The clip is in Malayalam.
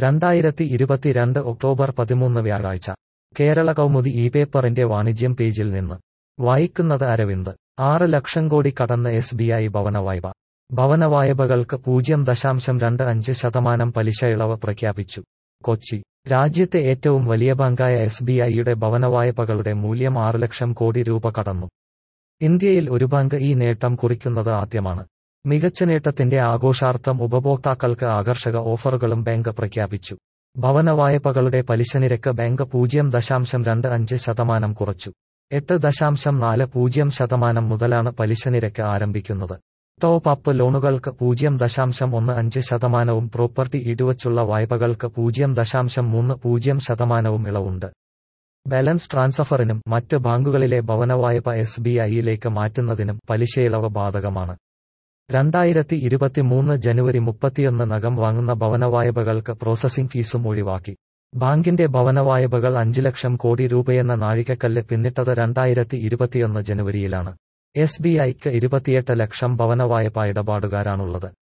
രണ്ടായിരത്തി ഇരുപത്തിരണ്ട് ഒക്ടോബർ പതിമൂന്ന് വ്യാഴാഴ്ച കേരള കൗമുദി ഈ പേപ്പറിന്റെ വാണിജ്യം പേജിൽ നിന്ന് വായിക്കുന്നത് അരവിന്ദ് ആറ് ലക്ഷം കോടി കടന്ന് എസ് ബി ഐ ഭവന വായ്പ ഭവന വായ്പകൾക്ക് പൂജ്യം ദശാംശം രണ്ട് അഞ്ച് ശതമാനം പലിശ ഇളവ് പ്രഖ്യാപിച്ചു കൊച്ചി രാജ്യത്തെ ഏറ്റവും വലിയ ബാങ്കായ എസ് ബി ഐയുടെ ഭവന വായ്പകളുടെ മൂല്യം ആറ് ലക്ഷം കോടി രൂപ കടന്നു ഇന്ത്യയിൽ ഒരു ബാങ്ക് ഈ നേട്ടം കുറിക്കുന്നത് ആദ്യമാണ് മികച്ച നേട്ടത്തിന്റെ ആഘോഷാർത്ഥം ഉപഭോക്താക്കൾക്ക് ആകർഷക ഓഫറുകളും ബാങ്ക് പ്രഖ്യാപിച്ചു ഭവന വായ്പകളുടെ പലിശ നിരക്ക് ബാങ്ക് പൂജ്യം ദശാംശം രണ്ട് അഞ്ച് ശതമാനം കുറച്ചു എട്ട് ദശാംശം നാല് പൂജ്യം ശതമാനം മുതലാണ് പലിശ നിരക്ക് ആരംഭിക്കുന്നത് ടോപ്പ് അപ്പ് ലോണുകൾക്ക് പൂജ്യം ദശാംശം ഒന്ന് അഞ്ച് ശതമാനവും പ്രോപ്പർട്ടി ഈടുവച്ചുള്ള വായ്പകൾക്ക് പൂജ്യം ദശാംശം മൂന്ന് പൂജ്യം ശതമാനവും ഇളവുണ്ട് ബാലൻസ് ട്രാൻസ്ഫറിനും മറ്റ് ബാങ്കുകളിലെ ഭവന വായ്പ എസ് ബി ഐയിലേക്ക് മാറ്റുന്നതിനും പലിശയിളവ് ബാധകമാണ് രണ്ടായിരത്തി ഇരുപത്തിമൂന്ന് ജനുവരി മുപ്പത്തിയൊന്ന് നകം വാങ്ങുന്ന ഭവന വായ്പകൾക്ക് പ്രോസസിംഗ് ഫീസും ഒഴിവാക്കി ബാങ്കിന്റെ ഭവന വായ്പകൾ അഞ്ച് ലക്ഷം കോടി രൂപയെന്ന നാഴികക്കല്ല് പിന്നിട്ടത് രണ്ടായിരത്തി ഇരുപത്തിയൊന്ന് ജനുവരിയിലാണ് എസ് ബി ഐക്ക് ഇരുപത്തിയെട്ട് ലക്ഷം ഭവന വായ്പ ഇടപാടുകാരാണുള്ളത്